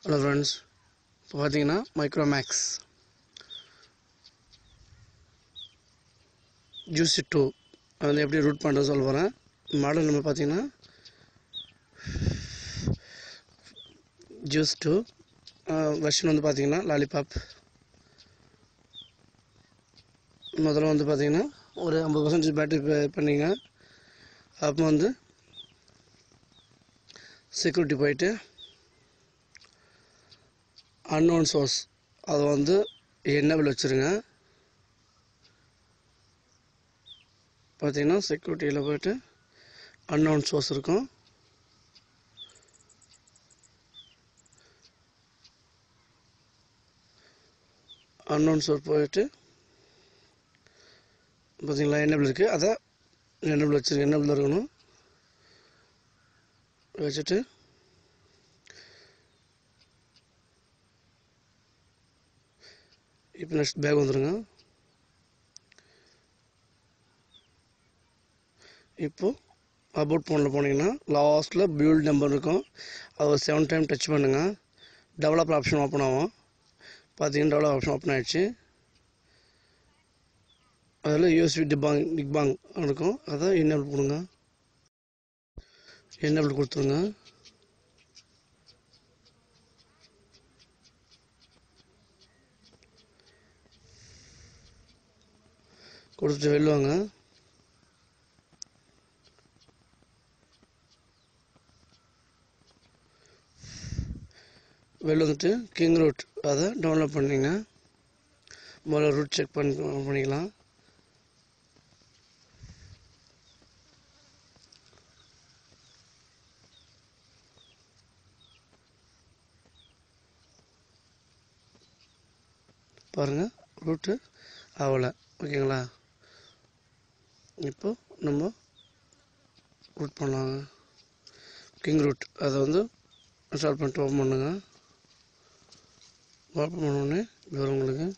hello friends இப்போ பார்த்தீங்கன்னா Micromax juicy two அது வந்து எப்படி ரூட் பண்ணுறது சொல்ல போகிறேன் மாடல் நம்ம பார்த்தீங்கன்னா ஜூஸ் டூ வெர்ஷன் வந்து பார்த்தீங்கன்னா லாலிபாப் முதல்ல வந்து பார்த்தீங்கன்னா ஒரு ஐம்பது பர்சன்டேஜ் பேட்டரி பண்ணிங்க அப்போ வந்து செக்யூரிட்டி போயிட்டு அன்னோன் சோர்ஸ் அதை வந்து என்னபிள் வச்சுருங்க பார்த்தீங்கன்னா செக்யூரிட்டியில் போயிட்டு அன்னோன் சோர்ஸ் இருக்கும் அன்னோன் சோர்ஸ் போயிட்டு பார்த்தீங்களா என்னபிள் இருக்குது அதை என்னபிள் வச்சுருங்க என்னபிள் இருக்கணும் வச்சுட்டு இப்போ நெக்ஸ்ட் பேக் வந்துடுங்க இப்போ அபவுட் ஃபோனில் போனீங்கன்னா லாஸ்ட்டில் பில்ட் நம்பர் இருக்கும் அது ஒரு செவன் டைம் டச் பண்ணுங்கள் டெவலப்பர் ஆப்ஷன் ஓப்பன் ஆகும் பார்த்தீங்கன்னா டெவலப் ஆப்ஷன் ஓப்பன் ஆகிடுச்சு அதில் யூஎஸ்பி டிபாங் டிக்பாங் இருக்கும் அதை என்னபிள் கொடுங்க என்னபிள் கொடுத்துருங்க கொடுத்துட்டு வெளில வாங்க வெளில வந்துட்டு கிங் ரூட் அதை டவுன்லோட் பண்ணிங்க முதல்ல ரூட் செக் பண்ணி பண்ணிக்கலாம் பாருங்கள் ரூட்டு ஆகலை ஓகேங்களா இப்போ நம்ம ரூட் பண்ணலாங்க கிங் ரூட் அதை வந்து இன்ஸ்டால் பண்ணிட்டு ஓப்பன் பண்ணுங்க ஓப்பன் பண்ணோடனே வரும் உங்களுக்கு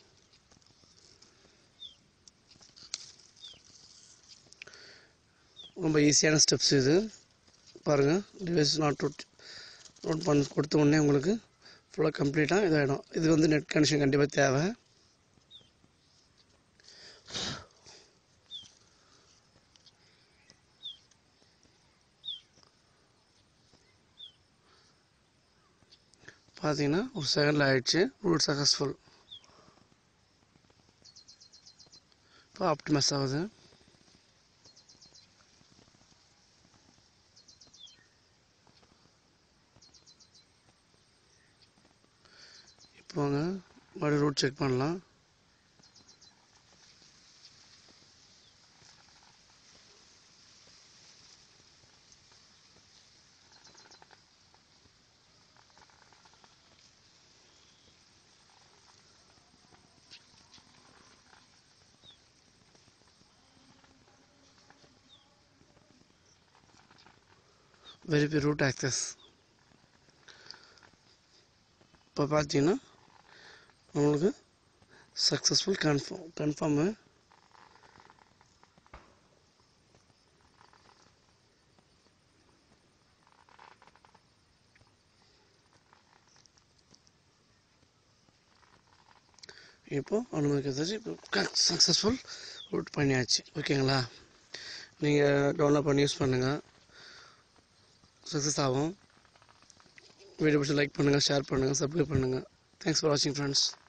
ரொம்ப ஈஸியான ஸ்டெப்ஸ் இது பாருங்கள் டிவைஸ் நாட் ரூட் ரூட் பண்ண கொடுத்த உடனே உங்களுக்கு ஃபுல்லாக கம்ப்ளீட்டாக இதாகிடும் இது வந்து நெட் கனெக்ஷன் கண்டிப்பாக தேவை பார்த்தீங்கன்னா ஒரு செகண்டில் ஆயிடுச்சு ரூட் சக்ஸஸ்ஃபுல் இப்போ ஆப்டிமஸ் ஆகுது இப்போங்க மறுபடியும் ரூட் செக் பண்ணலாம் வெரிஃபை ரூட் ஆக்சஸ் இப்போ பார்த்தீங்கன்னா உங்களுக்கு சக்ஸஸ்ஃபுல் கன்ஃபார்ம் கன்ஃபார்மு இப்போது அனுமதிக்கிறது இப்போ சக்ஸஸ்ஃபுல் ரூட் பண்ணியாச்சு ஓகேங்களா நீங்கள் டவுன்லோட் பண்ணி யூஸ் பண்ணுங்கள் சக்ஸஸ் ஆகும் வீடியோ பிடிச்சி லைக் பண்ணுங்கள் ஷேர் பண்ணுங்கள் சப்ஸ்கிரைப் பண்ணுங்கள் தேங்க்ஸ் ஃபார் வாட்சிங் ஃப்ரெண்ட்ஸ்